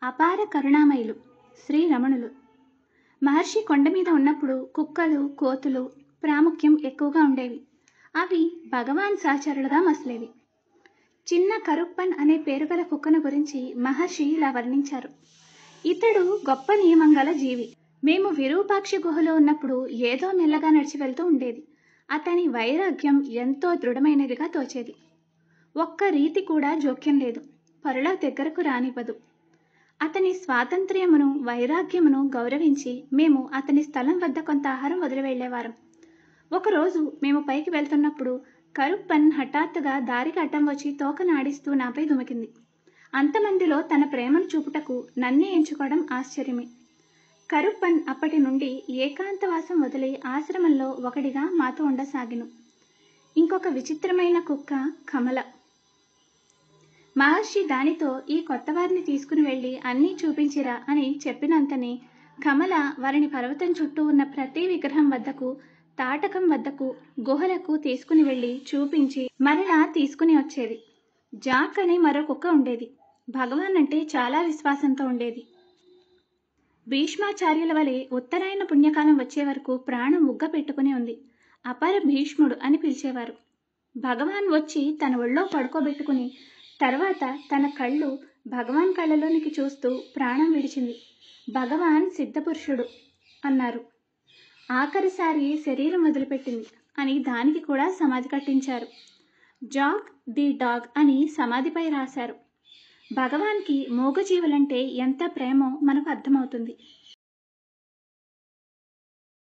అపార కరుణామయులు శ్రీ రమణులు మహర్షి కొండ మీద ఉన్నప్పుడు కుక్కలు కోతులు ప్రాముఖ్యం ఎక్కువగా ఉండేవి అవి భగవాన్ సహచరులుగా మసలేవి చిన్న కరుప్పన్ అనే పేరు గల కుక్కను గురించి మహర్షి ఇలా వర్ణించారు ఇతడు గొప్ప నియమం గల జీవి మేము విరూపాక్షి గుహలో ఉన్నప్పుడు ఏదో మెల్లగా నడిచి వెళ్తూ ఉండేది అతని వైరాగ్యం ఎంతో దృఢమైనదిగా తోచేది ఒక్క రీతి కూడా జోక్యం లేదు పరుల దగ్గరకు రానివ్వదు అతని స్వాతంత్ర్యమును వైరాగ్యమును గౌరవించి మేము అతని స్థలం వద్ద కొంత ఆహారం వదిలి వెళ్ళేవారం ఒకరోజు మేము పైకి వెళ్తున్నప్పుడు కరుప్పన్ హఠాత్తుగా దారికి అడ్డం వచ్చి తోక నాడిస్తూ నాపై దుమికింది అంతమందిలో తన ప్రేమను చూపుటకు నన్నే ఎంచుకోవడం ఆశ్చర్యమే కరుప్పన్ అప్పటి నుండి ఏకాంతవాసం వదిలి ఆశ్రమంలో ఒకడిగా మాతో ఉండసాగిను ఇంకొక విచిత్రమైన కుక్క కమల మహర్షి దానితో ఈ కొత్త వారిని తీసుకుని వెళ్ళి అన్నీ చూపించిరా అని చెప్పినంతనే కమల వారిని పర్వతం చుట్టూ ఉన్న ప్రతి విగ్రహం వద్దకు తాటకం వద్దకు గుహలకు తీసుకుని వెళ్ళి చూపించి మరలా తీసుకుని వచ్చేది జాక్ అనే మరో కుక్క ఉండేది భగవాన్ అంటే చాలా విశ్వాసంతో ఉండేది భీష్మాచార్యుల వలె ఉత్తరాయణ పుణ్యకాలం వచ్చే వరకు ప్రాణం ఉగ్గ పెట్టుకుని ఉంది అపర భీష్ముడు అని పిలిచేవారు భగవాన్ వచ్చి తన ఒళ్ళో పడుకోబెట్టుకుని తర్వాత తన కళ్ళు భగవాన్ కళ్ళలోనికి చూస్తూ ప్రాణం విడిచింది భగవాన్ సిద్ధపురుషుడు అన్నారు ఆఖరిసారి శరీరం వదిలిపెట్టింది అని దానికి కూడా సమాధి కట్టించారు జాగ్ ది డాగ్ అని సమాధిపై రాశారు భగవాన్కి మూగజీవులంటే ఎంత ప్రేమో మనకు అర్థమవుతుంది